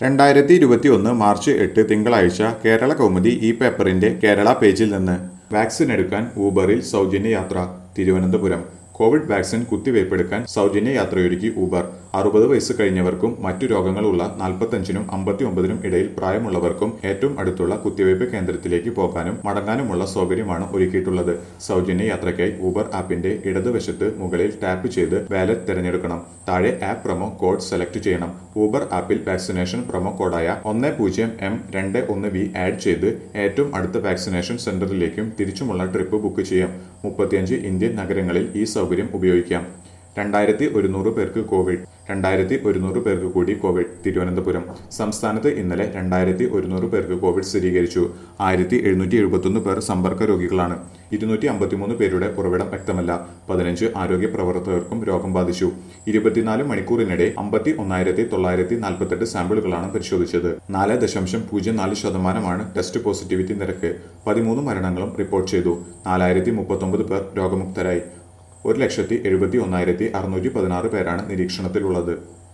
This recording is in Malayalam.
രണ്ടായിരത്തി ഇരുപത്തി ഒന്ന് മാർച്ച് എട്ട് തിങ്കളാഴ്ച കേരള കൗമുദി ഈ പേപ്പറിന്റെ കേരള പേജിൽ നിന്ന് വാക്സിൻ എടുക്കാൻ ഊബറിൽ സൗജന്യ യാത്ര തിരുവനന്തപുരം കോവിഡ് വാക്സിൻ കുത്തിവയ്പ്പെടുക്കാൻ സൗജന്യ യാത്രയൊരുക്കി ഊബർ അറുപത് വയസ്സ് കഴിഞ്ഞവർക്കും മറ്റു രോഗങ്ങളുള്ള നാൽപ്പത്തഞ്ചിനും അമ്പത്തി ഒമ്പതിനും ഇടയിൽ പ്രായമുള്ളവർക്കും ഏറ്റവും അടുത്തുള്ള കുത്തിവയ്പ് കേന്ദ്രത്തിലേക്ക് പോകാനും മടങ്ങാനുമുള്ള സൗകര്യമാണ് ഒരുക്കിയിട്ടുള്ളത് സൗജന്യ യാത്രയ്ക്കായി ഊബർ ആപ്പിന്റെ ഇടതുവശത്ത് മുകളിൽ ടാപ്പ് ചെയ്ത് വാലറ്റ് തിരഞ്ഞെടുക്കണം താഴെ ആപ്പ് പ്രൊമോ കോഡ് സെലക്ട് ചെയ്യണം ഊബർ ആപ്പിൽ വാക്സിനേഷൻ പ്രൊമോ കോഡായ ഒന്ന് പൂജ്യം എം രണ്ട് ഒന്ന് വി ആഡ് ചെയ്ത് ഏറ്റവും അടുത്ത വാക്സിനേഷൻ സെന്ററിലേക്കും തിരിച്ചുമുള്ള ട്രിപ്പ് ബുക്ക് ചെയ്യാം മുപ്പത്തിയഞ്ച് ഇന്ത്യൻ നഗരങ്ങളിൽ ഈ സൗകര്യം ഉപയോഗിക്കാം രണ്ടായിരത്തി ഒരുന്നൂറ് പേർക്ക് കോവിഡ് രണ്ടായിരത്തി ഒരുന്നൂറ് പേർക്ക് കൂടി കോവിഡ് തിരുവനന്തപുരം സംസ്ഥാനത്ത് ഇന്നലെ രണ്ടായിരത്തി ഒരുന്നൂറ് പേർക്ക് കോവിഡ് സ്ഥിരീകരിച്ചു ആയിരത്തി എഴുന്നൂറ്റി എഴുപത്തൊന്ന് പേർ സമ്പർക്ക രോഗികളാണ് ഇരുന്നൂറ്റി അമ്പത്തിമൂന്ന് പേരുടെ ഉറവിടം വ്യക്തമല്ല പതിനഞ്ച് ആരോഗ്യ പ്രവർത്തകർക്കും രോഗം ബാധിച്ചു ഇരുപത്തിനാല് മണിക്കൂറിനിടെ അമ്പത്തി ഒന്നായിരത്തി തൊള്ളായിരത്തി നാൽപ്പത്തെട്ട് സാമ്പിളുകളാണ് പരിശോധിച്ചത് നാല് ദശാംശം പൂജ്യം നാല് ശതമാനമാണ് ടെസ്റ്റ് പോസിറ്റിവിറ്റി നിരക്ക് പതിമൂന്ന് മരണങ്ങളും റിപ്പോർട്ട് ചെയ്തു നാലായിരത്തി മുപ്പത്തൊമ്പത് പേർ രോഗമുക്തരായി ഒരു ലക്ഷത്തി എഴുപത്തി ഒന്നായിരത്തി അറുന്നൂറ്റി പതിനാറ് പേരാണ് നിരീക്ഷണത്തിലുള്ളത്